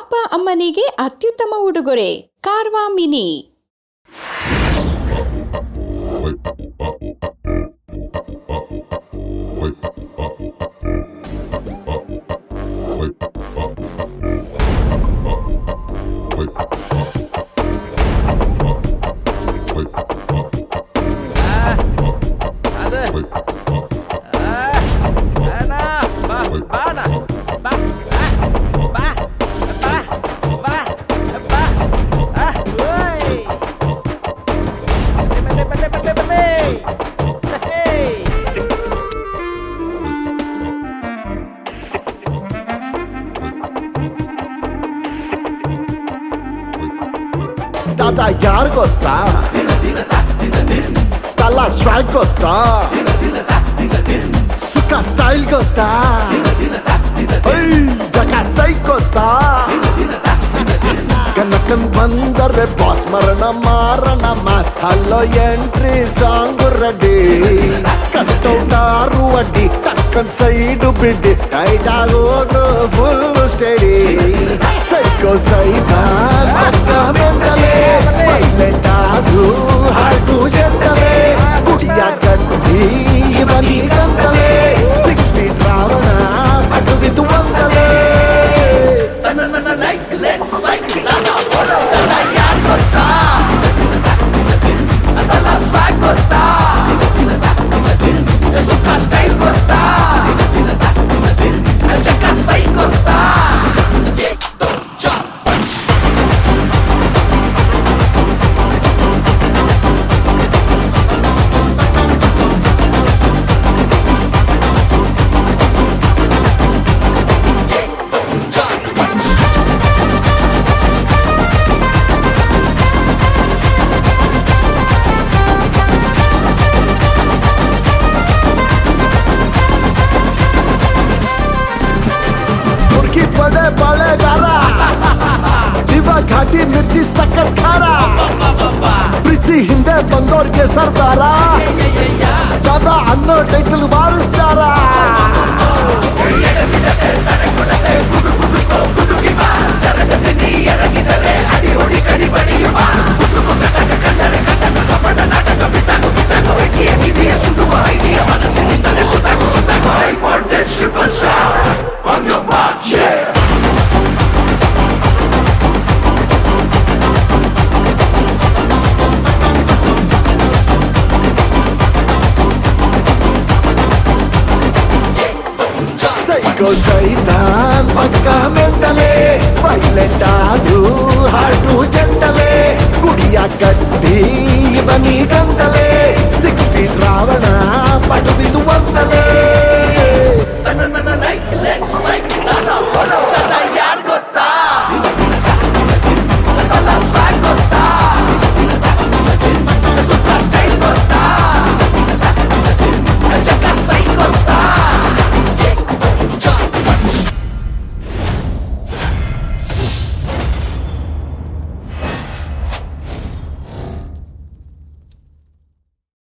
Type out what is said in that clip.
ಅಪ್ಪ ಅಮ್ಮನಿಗೆ ಅತ್ಯುತ್ತಮ ಉಡುಗೊರೆ ಕಾರ್ವಾ ಮಿನಿ ಅದು ಅಣ್ಣ ಬಾ ಬಾ ಅಣ್ಣ ಬಾ ಬಾ ಬಾ ಬಾ ಬಾ ಆ ಓಯ್ ಬಲ್ಲೆ ಬಲ್ಲೆ ಬಲ್ಲೆ ಬಲ್ಲೆ ಹೇ ತಾತ ಯಾರ್ ಗೊತ್ತಾ ತಲ ಸ್ಟ್ರೈಕ್ ಗೊತ್ತಾ ಸುಖ ಸ್ಟೈಲ್ ಗೊತ್ತಾ ಐ, ಜಗ ಸೈಕ್ ಗೊತ್ತಾ ಕನಕನ್ ಬಂದರೆ ಬಾಸ್ ಮರಣ ಮಾರಣ ಮಸಾಲೋ ಎಂಟ್ರಿ ಸಾಂಗ್ ರೆಡಿ ಕಟ್ಟೌಟಾರು ಅಡ್ಡಿ ಟಕ್ಕನ್ ಸೈಡು ಬಿಡ್ಡಿ ಟೈಟ್ ಆಗೋದು ಫುಲ್ ಸ್ಟಡಿ ಸೈಕೋ ಸೈಕ ಪಕ್ಕ ಮೆಂಟಲೆ ವೈಲೆಂಟ್ ಆದ್ರೂ ಹಾಡು ಜಂಟಲೆ ಕುಡಿಯ ಕಟ್ಟಿ ಬಲಿ ಗಂಟಲೆ ಸಿಕ್ಸ್ ಫೀಟ್ ರಾವಣ ಅಡುವಿದು ಒಂದಲೇ ಮುರ್ಗಿ ಪಡೆ ಬಾಳೆಗಾರ ದಿವ ಘಾಟಿ ಮಿರ್ಚಿ ಸಖತ್ ಖಾರ ಪ್ರೀತಿ ಹಿಂದೆ ಬಂದೋರ್ಗೆ ಸರ್ದಾರ ದಾದಾ ಅನ್ನೋ ಟೈಟಲ್ ವಾರಿಸ್ತಾರ ಸೈಕೋ ಸೈತಾನ್ ಪಕ್ಕ ಮೆಂಟಲೆ ವೈಲೆಂಟ್ ಆದ್ರೂ ಹಾಡು ಜಂಟಲೆ ಕುಡಿಯ ಕಟ್ಟಿ ಬನಿ ಗಂಟಲೆ